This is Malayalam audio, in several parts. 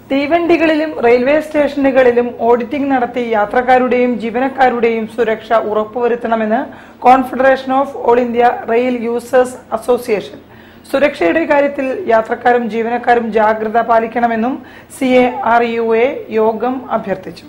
തീവണ്ടികളിലും റെയിൽവേ സ്റ്റേഷനുകളിലും ഓഡിറ്റിംഗ് നടത്തി യാത്രക്കാരുടെയും ജീവനക്കാരുടെയും സുരക്ഷ ഉറപ്പുവരുത്തണമെന്ന് confederation of all India rail users association സുരക്ഷയുടെ കാര്യത്തിൽ യാത്രക്കാരും ജീവനക്കാരും ജാഗ്രത പാലിക്കണമെന്നും C A R U A യോഗം അഭ്യർത്ഥിച്ചു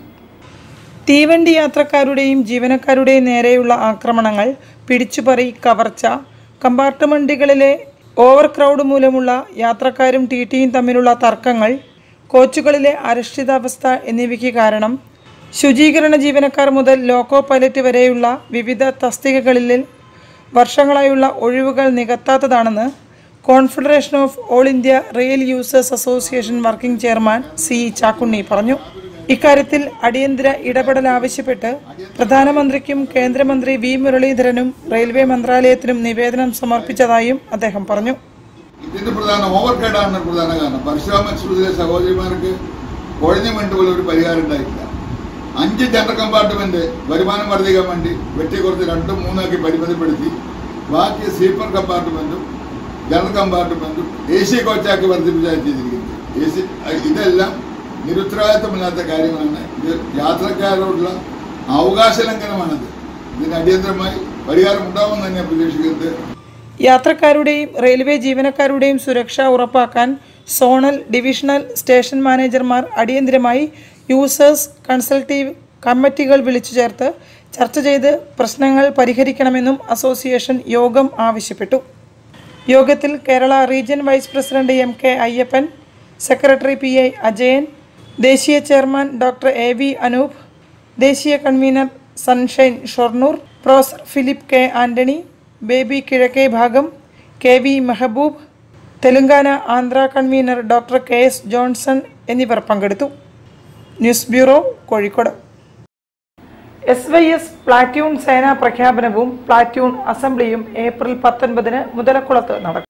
തീവണ്ടി യാത്രക്കാരുടെയും ജീവനക്കാരുടെയും നേരെയുള്ള ആക്രമണങ്ങൾ പിടിച്ചുപറി കവർച്ച കമ്പാർട്ട്മെന്റുകളിലെ ഓവർ ക്രൗഡ് മൂലമുള്ള യാത്രക്കാരും ടി ടിയും തമ്മിലുള്ള തർക്കങ്ങൾ കോച്ചുകളിലെ അരക്ഷിതാവസ്ഥ എന്നിവയ്ക്ക് കാരണം ശുചീകരണ ജീവനക്കാർ മുതൽ ലോക്കോ പൈലറ്റ് വരെയുള്ള വിവിധ തസ്തികകളിൽ വർഷങ്ങളായുള്ള ഒഴിവുകൾ നികത്താത്തതാണെന്ന് confederation of all India rail users association working chairman C Chakkunni പറഞ്ഞു ഇക്കാര്യത്തിൽ അടിയന്തര ഇടപെടൽ ആവശ്യപ്പെട്ട് പ്രധാനമന്ത്രിക്കും കേന്ദ്രമന്ത്രി വി മുരളീധരനും റെയിൽവേ മന്ത്രാലയത്തിനും നിവേദനം സമർപ്പിച്ചതായും അദ്ദേഹം പറഞ്ഞു ഇതിന്റെ പ്രധാന ഓവർ കേടാണ് പ്രധാന കാരണം പരശുരാമ എക്സ്പ്രസിലെ സഹോദരിമാർക്ക് കുഴഞ്ഞ മിനിറ്റ് പോലും ഒരു പരിഹാരം ഉണ്ടായിട്ടില്ല അഞ്ച് ജനറൽ കമ്പാർട്ട്മെന്റ് വരുമാനം വർദ്ധിക്കാൻ വേണ്ടി വെട്ടി കുറച്ച് രണ്ടും മൂന്നാക്കി പരിമിതപ്പെടുത്തി ബാക്കി സ്ലീപ്പർ കമ്പാർട്ട്മെന്റും ജനറൽ കമ്പാർട്ട്മെന്റും എ സി കോച്ചാക്കി വർദ്ധിപ്പിച്ചാണ് ചെയ്തിരിക്കുന്നത് എ സി ഇതെല്ലാം നിരുത്തരവാദിത്തമില്ലാത്ത കാര്യങ്ങളാണ് ഇത് യാത്രക്കാരോടുള്ള അവകാശ ലംഘനമാണിത് ഇതിന് അടിയന്തരമായി പരിഹാരം ഉണ്ടാവുമെന്ന് തന്നെ പ്രതീക്ഷിക്കുന്നത് യാത്രക്കാരുടെയും റെയിൽവേ ജീവനക്കാരുടെയും സുരക്ഷ ഉറപ്പാക്കാൻ സോണൽ ഡിവിഷണൽ സ്റ്റേഷൻ മാനേജർമാർ അടിയന്തിരമായി യൂസേഴ്സ് കൺസൾട്ടീവ് കമ്മിറ്റികൾ വിളിച്ചു ചേർത്ത് ചർച്ച ചെയ്ത് പ്രശ്നങ്ങൾ പരിഹരിക്കണമെന്നും അസോസിയേഷൻ യോഗം ആവശ്യപ്പെട്ടു യോഗത്തിൽ Kerala region vice president M K Ayyappan secretary P I Ajayan ദേശീയ chairman doctor A V Anoop ദേശീയ convenor Sunshine Shoranur professor Philip K Antony Baby Kizhakkebhagam K V Mehboob Telangana Andhra convenor doctor K S Johnson എന്നിവർ പങ്കെടുത്തു news bureau Kozhikode S Y S platoon സേനാ പ്രഖ്യാപനവും പ്ലാറ്റ്യൂൺ അസംബ്ലിയും ഏപ്രിൽ പത്തൊൻപതിന് മുതലക്കുളത്ത് നടക്കും